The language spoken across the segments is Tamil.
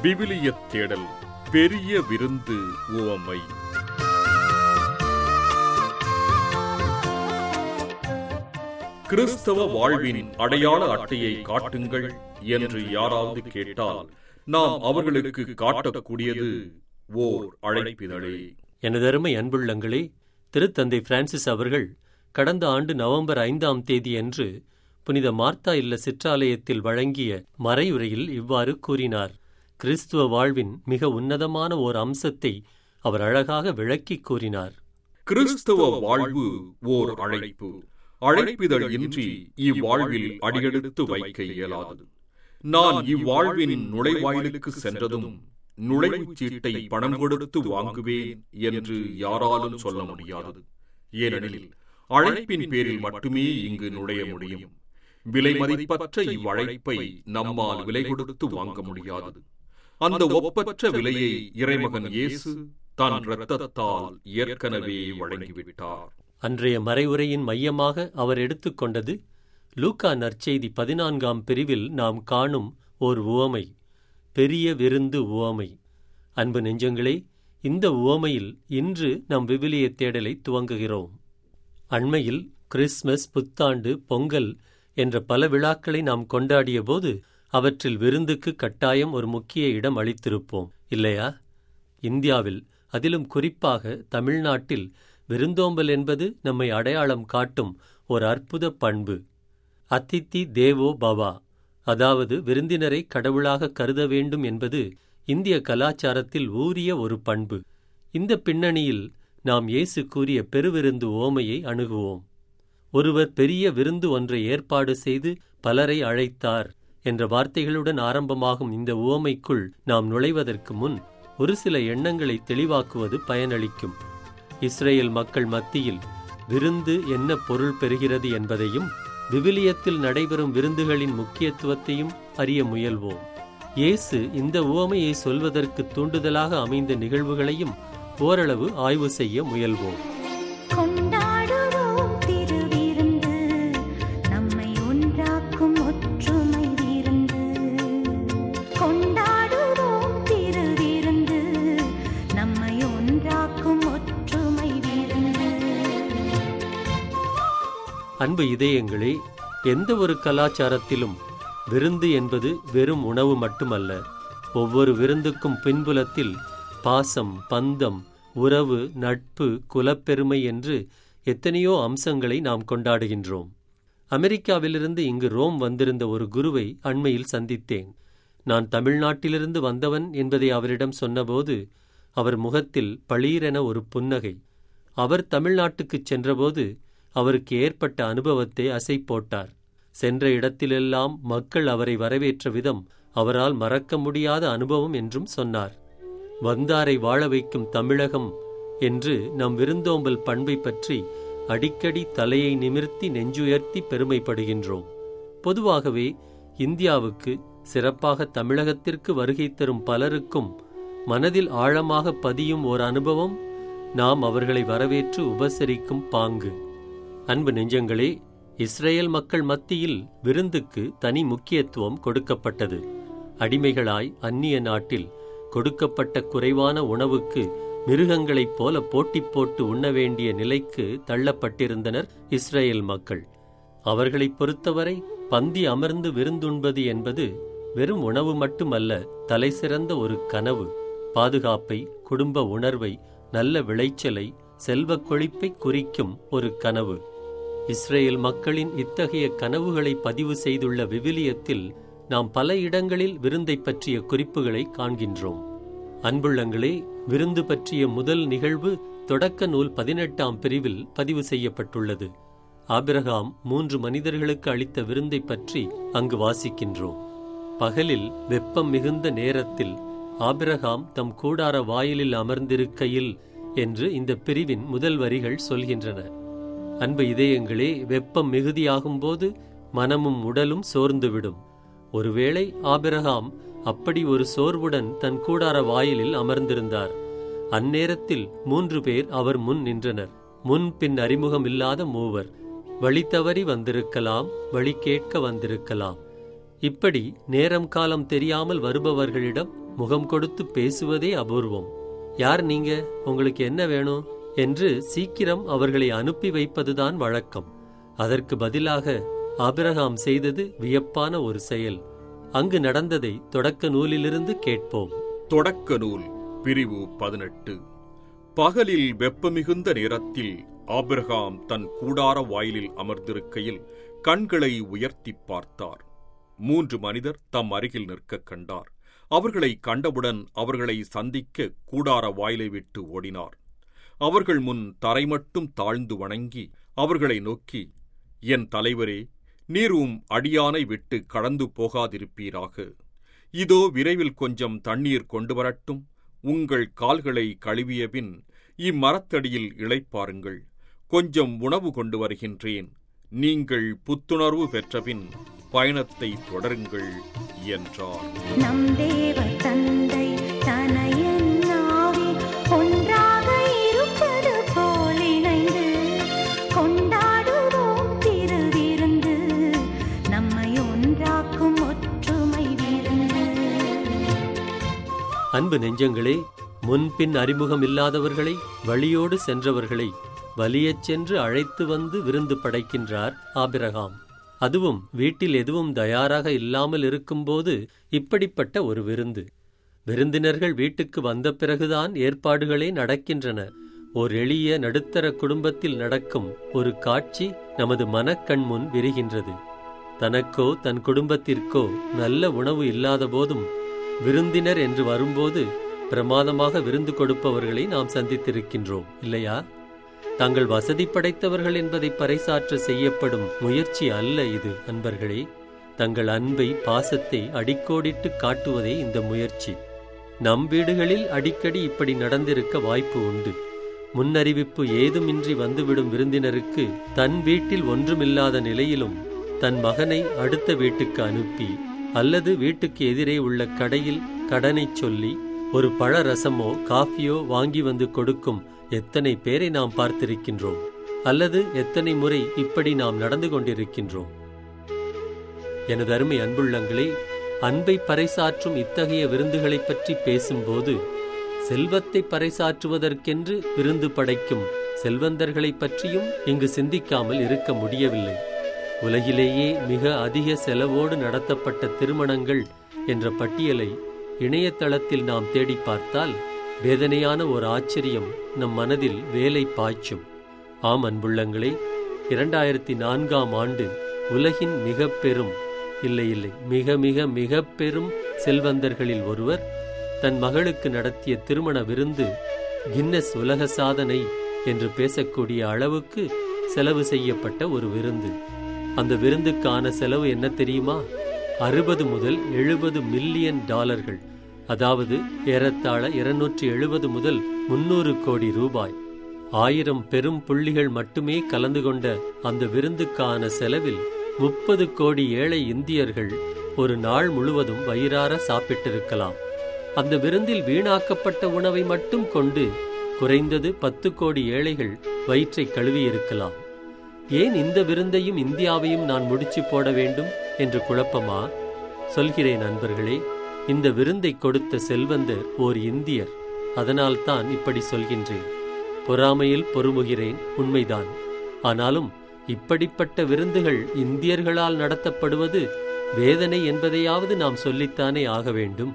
விவிலியத் தேடல் பெரிய விருந்து உவமை கிறிஸ்தவ வாழ்வின் அடையாள அட்டையை காட்டுங்கள் என்று யாராவது கேட்டால் நாம் அவர்களுக்கு காட்டக்கூடியது ஓர் அழைப்பிதழே எனதருமை அன்புள்ளங்களே திருத்தந்தை பிரான்சிஸ் அவர்கள் கடந்த ஆண்டு நவம்பர் ஐந்தாம் தேதியன்று புனித மார்த்தா இல்ல சிற்றாலயத்தில் வழங்கிய மறையுரையில் இவ்வாறு கூறினார் கிறிஸ்துவ வாழ்வின் மிக உன்னதமான ஓர் அம்சத்தை அவர் அழகாக விளக்கிக் கூறினார் கிறிஸ்தவ வாழ்வு ஓர் அழைப்பு அழைப்பிதழ் இன்றி இவ்வாழ்வில் அடியெடுத்து வைக்க இயலாது நான் இவ்வாழ்வின் நுழைவாயிலுக்கு சென்றதும் நுழைவுச் சீட்டை பணம் கொடுத்து வாங்குவேன் என்று யாராலும் சொல்ல முடியாது ஏனெனில் அழைப்பின் பேரில் மட்டுமே இங்கு நுழைய முடியும் விலை மதிப்பற்ற இவ்வழைப்பை நம்மால் விலை கொடுத்து வாங்க முடியாது அந்த ஒப்பற்ற விலையை இறைமகன் இயேசு தன் இரத்தத்தால் ஏற்கனவே வழங்கிவிட்டார் அன்றைய மறைவுரையின் மையமாக அவர் எடுத்துக்கொண்டது லூக்கா நற்செய்தி பதினான்காம் பிரிவில் நாம் காணும் ஓர் உவமை பெரிய விருந்து உவமை அன்பு நெஞ்சங்களே இந்த உவமையில் இன்று நம் விவிலிய தேடலை துவங்குகிறோம் அண்மையில் கிறிஸ்மஸ் புத்தாண்டு பொங்கல் என்ற பல விழாக்களை நாம் கொண்டாடிய போது அவற்றில் விருந்துக்கு கட்டாயம் ஒரு முக்கிய இடம் அளித்திருப்போம் இல்லையா இந்தியாவில் அதிலும் குறிப்பாக தமிழ்நாட்டில் விருந்தோம்பல் என்பது நம்மை அடையாளம் காட்டும் ஒரு அற்புத பண்பு அதித்தி தேவோ பவா அதாவது விருந்தினரை கடவுளாக கருத வேண்டும் என்பது இந்திய கலாச்சாரத்தில் ஊறிய ஒரு பண்பு இந்த பின்னணியில் நாம் இயேசு கூறிய பெருவிருந்து ஓமையை அணுகுவோம் ஒருவர் பெரிய விருந்து ஒன்றை ஏற்பாடு செய்து பலரை அழைத்தார் என்ற வார்த்தைகளுடன் ஆரம்பமாகும் இந்த உவமைக்குள் நாம் நுழைவதற்கு முன் ஒரு சில எண்ணங்களை தெளிவாக்குவது பயனளிக்கும் இஸ்ரேல் மக்கள் மத்தியில் விருந்து என்ன பொருள் பெறுகிறது என்பதையும் விவிலியத்தில் நடைபெறும் விருந்துகளின் முக்கியத்துவத்தையும் அறிய முயல்வோம் இயேசு இந்த உவமையை சொல்வதற்கு தூண்டுதலாக அமைந்த நிகழ்வுகளையும் ஓரளவு ஆய்வு செய்ய முயல்வோம் கொண்டாடுவோம் திருவிருந்து நம்மை ஒன்றாக்கும் ஒற்றுமை விருந்து கொண்டாடுவோம் திருவிருந்து நம்மை ஒன்றாக்கும் ஒற்றுமை விருந்து அன்பு இதயங்களே எந்த ஒரு கலாச்சாரத்திலும் விருந்து என்பது வெறும் உணவு மட்டுமல்ல ஒவ்வொரு விருந்துக்கும் பின்புலத்தில் பாசம் பந்தம் உறவு நட்பு குலப்பெருமை என்று எத்தனையோ அம்சங்களை நாம் கொண்டாடுகின்றோம் அமெரிக்காவிலிருந்து இங்கு ரோம் வந்திருந்த ஒரு குருவை அண்மையில் சந்தித்தேன் நான் தமிழ்நாட்டிலிருந்து வந்தவன் என்பதை அவரிடம் சொன்னபோது அவர் முகத்தில் பளீரென ஒரு புன்னகை அவர் தமிழ்நாட்டுக்குச் சென்றபோது அவருக்கு ஏற்பட்ட அனுபவத்தை அசை போட்டார் சென்ற இடத்திலெல்லாம் மக்கள் அவரை வரவேற்ற விதம் அவரால் மறக்க முடியாத அனுபவம் என்றும் சொன்னார் வந்தாரை வாழ வைக்கும் தமிழகம் என்று நம் விருந்தோம்பல் பண்பை பற்றி அடிக்கடி தலையை நிமிர்த்தி நெஞ்சுயர்த்தி பெருமைப்படுகின்றோம் பொதுவாகவே இந்தியாவுக்கு சிறப்பாக தமிழகத்திற்கு வருகை தரும் பலருக்கும் மனதில் ஆழமாக பதியும் ஓர் அனுபவம் நாம் அவர்களை வரவேற்று உபசரிக்கும் பாங்கு அன்பு நெஞ்சங்களே இஸ்ரேல் மக்கள் மத்தியில் விருந்துக்கு தனி முக்கியத்துவம் கொடுக்கப்பட்டது அடிமைகளாய் அந்நிய நாட்டில் கொடுக்கப்பட்ட குறைவான உணவுக்கு மிருகங்களைப் போல போட்டி போட்டு உண்ண வேண்டிய நிலைக்கு தள்ளப்பட்டிருந்தனர் இஸ்ரேல் மக்கள் அவர்களைப் பொறுத்தவரை பந்தி அமர்ந்து விருந்துண்பது என்பது வெறும் உணவு மட்டுமல்ல தலைசிறந்த ஒரு கனவு பாதுகாப்பை குடும்ப உணர்வை நல்ல விளைச்சலை செல்வக் கொழிப்பை குறிக்கும் ஒரு கனவு இஸ்ரேல் மக்களின் இத்தகைய கனவுகளை பதிவு செய்துள்ள விவிலியத்தில் நாம் பல இடங்களில் விருந்தை பற்றிய குறிப்புகளை காண்கின்றோம் அன்புள்ளங்களே விருந்து பற்றிய முதல் நிகழ்வு தொடக்க நூல் பதினெட்டாம் பிரிவில் பதிவு செய்யப்பட்டுள்ளது ஆபிரகாம் மூன்று மனிதர்களுக்கு அளித்த விருந்தை பற்றி அங்கு வாசிக்கின்றோம் பகலில் வெப்பம் மிகுந்த நேரத்தில் ஆபிரகாம் தம் கூடார வாயிலில் அமர்ந்திருக்கையில் என்று இந்த பிரிவின் முதல் வரிகள் சொல்கின்றன அன்பு இதயங்களே வெப்பம் மிகுதியாகும் போது மனமும் உடலும் சோர்ந்துவிடும் ஒருவேளை ஆபிரகாம் அப்படி ஒரு சோர்வுடன் தன் கூடார வாயிலில் அமர்ந்திருந்தார் அந்நேரத்தில் மூன்று பேர் அவர் முன் நின்றனர் முன் பின் அறிமுகம் இல்லாத மூவர் வழி தவறி வந்திருக்கலாம் வழி கேட்க வந்திருக்கலாம் இப்படி நேரம் காலம் தெரியாமல் வருபவர்களிடம் முகம் கொடுத்து பேசுவதே அபூர்வம் யார் நீங்க உங்களுக்கு என்ன வேணும் என்று சீக்கிரம் அவர்களை அனுப்பி வைப்பதுதான் வழக்கம் அதற்கு பதிலாக ஆபிரகாம் செய்தது வியப்பான ஒரு செயல் அங்கு நடந்ததை தொடக்க நூலிலிருந்து கேட்போம் தொடக்க நூல் பிரிவு பதினெட்டு பகலில் வெப்பமிகுந்த நேரத்தில் ஆபிரகாம் தன் கூடார வாயிலில் அமர்ந்திருக்கையில் கண்களை உயர்த்திப் பார்த்தார் மூன்று மனிதர் தம் அருகில் நிற்கக் கண்டார் அவர்களை கண்டவுடன் அவர்களை சந்திக்க கூடார வாயிலை விட்டு ஓடினார் அவர்கள் முன் தரை மட்டும் தாழ்ந்து வணங்கி அவர்களை நோக்கி என் தலைவரே நீர் உம் அடியானை விட்டு கடந்து போகாதிருப்பீராக இதோ விரைவில் கொஞ்சம் தண்ணீர் கொண்டு வரட்டும் உங்கள் கால்களை கழுவியபின் இம்மரத்தடியில் இளைப்பாருங்கள் கொஞ்சம் உணவு கொண்டு வருகின்றேன் நீங்கள் புத்துணர்வு பெற்றபின் பயணத்தை தொடருங்கள் என்றார் நம் தேவ தந்தை தனையன் ஆவி ஒன்றாக இருப்பது போல் இணைந்து கொண்டாடுவோம் திருவிருந்து நம்மை ஒன்றாக்கும் ஒற்றுமை விருந்து அன்பு நெஞ்சங்களே முன்பின் அறிமுகம் இல்லாதவர்களை வழியோடு சென்றவர்களை வலியச் சென்று அழைத்து வந்து விருந்து படைக்கின்றார் ஆபிரகாம் அதுவும் வீட்டில் எதுவும் தயாராக இல்லாமல் இருக்கும்போது இப்படிப்பட்ட ஒரு விருந்து விருந்தினர்கள் வீட்டுக்கு வந்த பிறகுதான் ஏற்பாடுகளே நடக்கின்றன ஓர் எளிய நடுத்தர குடும்பத்தில் நடக்கும் ஒரு காட்சி நமது மனக்கண் முன் விரிகின்றது தனக்கோ தன் குடும்பத்திற்கோ நல்ல உணவு இல்லாத போதும் விருந்தினர் என்று வரும்போது பிரமாதமாக விருந்து கொடுப்பவர்களை நாம் சந்தித்திருக்கின்றோம் இல்லையா தாங்கள் வசதி படைத்தவர்கள் என்பதை பறைசாற்ற செய்யப்படும் முயற்சி அல்ல இது அன்பர்களே தங்கள் அன்பை பாசத்தை அடிக்கோடிட்டு காட்டுவதே இந்த முயற்சி நம் வீடுகளில் அடிக்கடி இப்படி நடந்திருக்க வாய்ப்பு உண்டு முன்னறிவிப்பு ஏதுமின்றி வந்துவிடும் விருந்தினருக்கு தன் வீட்டில் ஒன்றுமில்லாத நிலையிலும் தன் மகனை அடுத்த வீட்டுக்கு அனுப்பி அல்லது வீட்டுக்கு எதிரே உள்ள கடையில் கடனைச் சொல்லி ஒரு பழ ரசமோ காஃபியோ வாங்கி வந்து கொடுக்கும் எத்தனை பேரை நாம் பார்த்திருக்கின்றோம் அல்லது எத்தனை முறை இப்படி நாம் நடந்து கொண்டிருக்கின்றோம் எனது அருமை அன்புள்ளங்களே அன்பை பறைசாற்றும் இத்தகைய விருந்துகளைப் பற்றி பேசும்போது செல்வத்தை பறைசாற்றுவதற்கென்று விருந்து படைக்கும் செல்வந்தர்களைப் பற்றியும் இங்கு சிந்திக்காமல் இருக்க முடியவில்லை உலகிலேயே மிக அதிக செலவோடு நடத்தப்பட்ட திருமணங்கள் என்ற பட்டியலை இணையதளத்தில் நாம் தேடி பார்த்தால் வேதனையான ஒரு ஆச்சரியம் நம் மனதில் வேலை பாய்ச்சும் ஆம் அன்புள்ளங்களே இரண்டாயிரத்தி நான்காம் ஆண்டு உலகின் மிக பெரும் இல்லை இல்லை மிக மிக மிக பெரும் செல்வந்தர்களில் ஒருவர் தன் மகளுக்கு நடத்திய திருமண விருந்து கின்னஸ் உலக சாதனை என்று பேசக்கூடிய அளவுக்கு செலவு செய்யப்பட்ட ஒரு விருந்து அந்த விருந்துக்கான செலவு என்ன தெரியுமா அறுபது முதல் எழுபது மில்லியன் டாலர்கள் அதாவது ஏறத்தாழ இருநூற்றி எழுபது முதல் முன்னூறு கோடி ரூபாய் ஆயிரம் பெரும் புள்ளிகள் மட்டுமே கலந்து கொண்ட அந்த விருந்துக்கான செலவில் முப்பது கோடி ஏழை இந்தியர்கள் ஒரு நாள் முழுவதும் வயிறார சாப்பிட்டிருக்கலாம் அந்த விருந்தில் வீணாக்கப்பட்ட உணவை மட்டும் கொண்டு குறைந்தது பத்து கோடி ஏழைகள் வயிற்றை கழுவியிருக்கலாம் ஏன் இந்த விருந்தையும் இந்தியாவையும் நான் முடிச்சு போட வேண்டும் என்று குழப்பமா சொல்கிறேன் நண்பர்களே இந்த விருந்தை கொடுத்த செல்வந்தர் ஓர் இந்தியர் அதனால்தான் இப்படி சொல்கின்றேன் பொறாமையில் பொறுமுகிறேன் உண்மைதான் ஆனாலும் இப்படிப்பட்ட விருந்துகள் இந்தியர்களால் நடத்தப்படுவது வேதனை என்பதையாவது நாம் சொல்லித்தானே ஆக வேண்டும்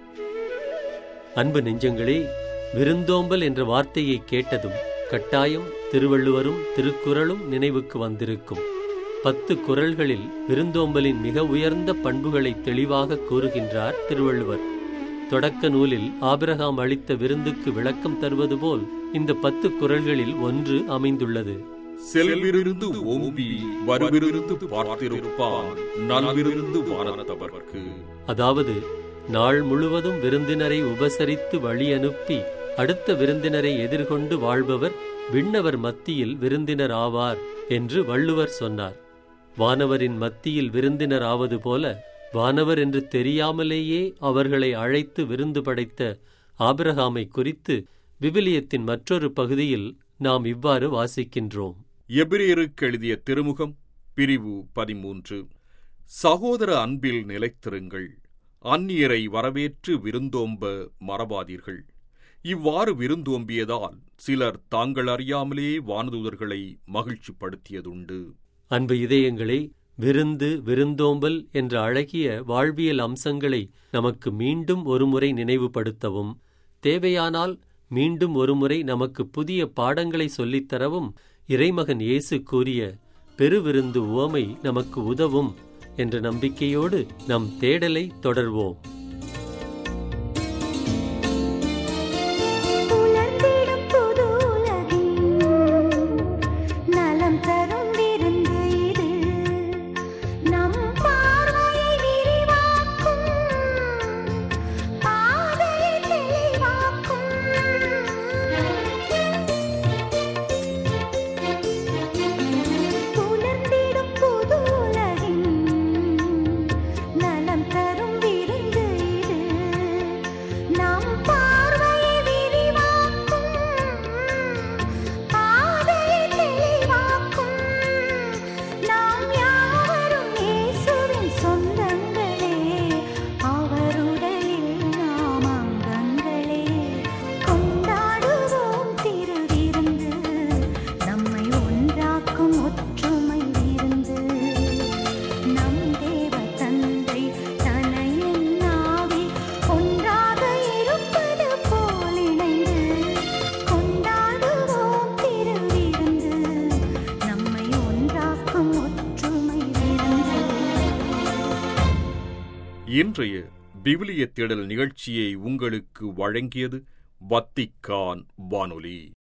அன்பு நெஞ்சங்களே விருந்தோம்பல் என்ற வார்த்தையை கேட்டதும் கட்டாயம் திருவள்ளுவரும் திருக்குறளும் நினைவுக்கு வந்திருக்கும் பத்து குறள்களில் விருந்தோம்பலின் மிக உயர்ந்த பண்புகளை தெளிவாக கூறுகின்றார் திருவள்ளுவர் தொடக்க நூலில் ஆபிரகாம் அளித்த விருந்துக்கு விளக்கம் தருவது போல் இந்த பத்து குறள்களில் ஒன்று அமைந்துள்ளது செல்விருந்து ஓம்பி வருவிருந்து பார்த்திருப்பான் நல்விருந்து வானத்தவர்க்கு அதாவது நாள் முழுவதும் விருந்தினரை உபசரித்து வழி அனுப்பி அடுத்த விருந்தினரை எதிர்கொண்டு வாழ்பவர் விண்ணவர் மத்தியில் விருந்தினர் ஆவார் என்று வள்ளுவர் சொன்னார் வானவரின் மத்தியில் விருந்தினர் ஆவது போல வானவர் என்று தெரியாமலேயே அவர்களை அழைத்து விருந்து படைத்த ஆபிரகாமை குறித்து விவிலியத்தின் மற்றொரு பகுதியில் நாம் இவ்வாறு வாசிக்கின்றோம் எபிரேயருக்கு எழுதிய திருமுகம் பிரிவு பதிமூன்று சகோதர அன்பில் நிலைத்திருங்கள் அந்நியரை வரவேற்று விருந்தோம்ப மறவாதீர்கள் இவ்வாறு விருந்தோம்பியதால் சிலர் தாங்கள் அறியாமலே வானதூதர்களை மகிழ்ச்சிப்படுத்தியதுண்டு அன்பு இதயங்களே விருந்து விருந்தோம்பல் என்ற அழகிய வாழ்வியல் அம்சங்களை நமக்கு மீண்டும் ஒருமுறை நினைவுபடுத்தவும் தேவையானால் மீண்டும் ஒருமுறை நமக்கு புதிய பாடங்களை சொல்லித்தரவும் இறைமகன் இயேசு கூறிய பெருவிருந்து உவமை நமக்கு உதவும் என்ற நம்பிக்கையோடு நம் தேடலை தொடர்வோம் உலர்ந்திடும் புது உலகின் நலம் தரும் விருந்து இது நம் பார்வையை விரிவாக்கும் பாதையை தெளிவாக்கும் உலர்ந்திடும் புது உலகின் நலம் தரும் விருந்து இது நம் பார்வையை விரிவாக்கும் பாதையை தெளிவாக்கும் நாம் யாவரும் இயேசுவின் சொந்தங்களே அவருடலில் நாம் அங்கங்களே கொண்டாடுவோம் திருவிருந்து நம்மை ஒன்றாக்கும் ஒற்றுமை விருந்து நம் தேவ தந்தை தனையன் ஆவி ஒன்றாக இருப்பது போல் இணைந்து கொண்டாடுவோம் திருவிருந்து நம்மை ஒன்றாக்கும் ஒற்றுமை விருந்து இன்றைய விவிலிய தேடல் நிகழ்ச்சியை உங்களுக்கு வழங்கியது வத்திக்கான் வானொலி